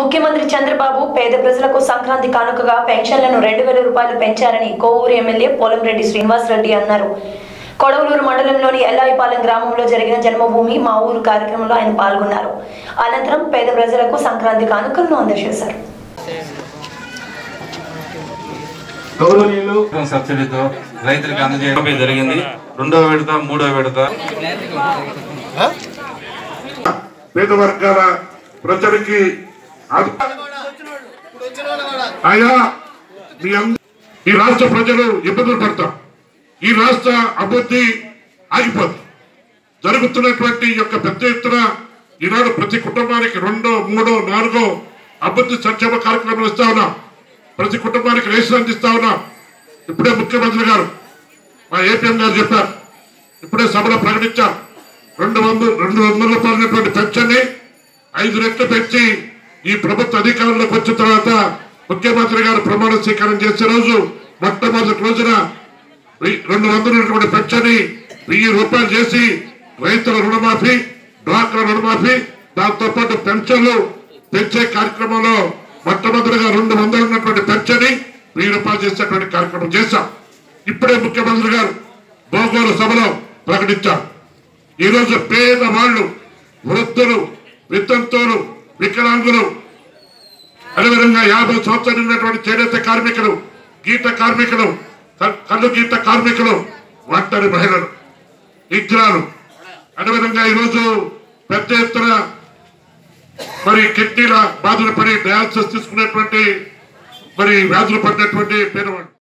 ముఖ్యమంత్రి చంద్రబాబు పేద ప్రజలకు సంక్రాంతి కానుకగా పెన్షన్లను రెండు వేల రూపాయలు పెంచారని కోవూరు ఎమ్మెల్యే పోలంరెడ్డి శ్రీనివాసరెడ్డి అన్నారు కొడవలూరు మండలంలోని ఎల్లాయిపాలెం గ్రామంలో జరిగిన జన్మభూమి మా ఊరు కార్యక్రమంలో ఆయన పాల్గొన్నారు అనంతరం పేద ప్రజలకు సంక్రాంతి కానుకలను అందజేశారు గౌరవనీయులు సబ్సిడీతో రైతులకు అందజేయడం జరిగింది రెండవ విడత మూడవ విడత పేద వర్గాల ప్రజలకి ఆదు- అయ్యా మీ అంద- ఈ రాష్ట్ర ప్రజలు ఇబ్బందులు పడతాం ఈ రాష్ట్ర అభివృద్ధి ఆగిపోదు జరుగుతున్నటువంటి ఈ యొక్క పెద్ద ఎత్తున ఈనాడు ప్రతి కుటుంబానికి రెండో మూడో నాలుగో అభివృద్ధి సంక్షేమ కార్యక్రమాలు ఇస్తా ఉన్నాం ప్రతి కుటుంబానికి రేషన్ అందిస్తా ఉన్నాం ఇప్పుడే ముఖ్యమంత్రి గారు మా ఏపీఎం గారు చెప్పారు ఇప్పుడే సభలో ప్రకటించాం రెండు వందలు రెండు వందల రూపాయలైనటువంటి పెన్షన్ని ఐదు రెట్లు పెంచి ఈ ప్రభుత్వ అధికారంలోకి వచ్చిన తర్వాత ముఖ్యమంత్రి గారు ప్రమాణ స్వీకారం చేసే రోజు మొట్టమొదటి రోజున వెయ్యి- రెండు వందలు ఉన్నటువంటి పెన్షన్ని వెయ్యి రూపాయలు చేసి రైతుల రుణమాఫీ డ్వాక్రా రుణమాఫీ దాంతో పాటు పెన్షన్లు పెంచే కార్యక్రమంలో మొట్టమొదటిగా రెండు వందలు ఉన్నటువంటి పెన్షన్ వెయ్యి రూపాయలు చేసేటువంటి కార్యక్రమం చేశాం ఇప్పుడే ముఖ్యమంత్రి గారు భోగోలు సభలో ప్రకటించారు ఈ రోజు పేదవాళ్ళు వృద్ధులు వితంతువులు వికలాంగులు అదేవిధంగా యాభై సంవత్సరాలు ఉన్నటువంటి చేనేత కార్మికులు గీత కార్మికులు క- కళ్ళు గీత కార్మికులు ఒంటరి మహిళలు విగ్రహాలు అదేవిధంగా ఈరోజు పెద్ద ఎత్తున మరి కిడ్నీల బాధలు పడి డయాలసిస్ తీసుకునేటువంటి మరి వ్యాధులు పడినటువంటి పేదవాళ్ళు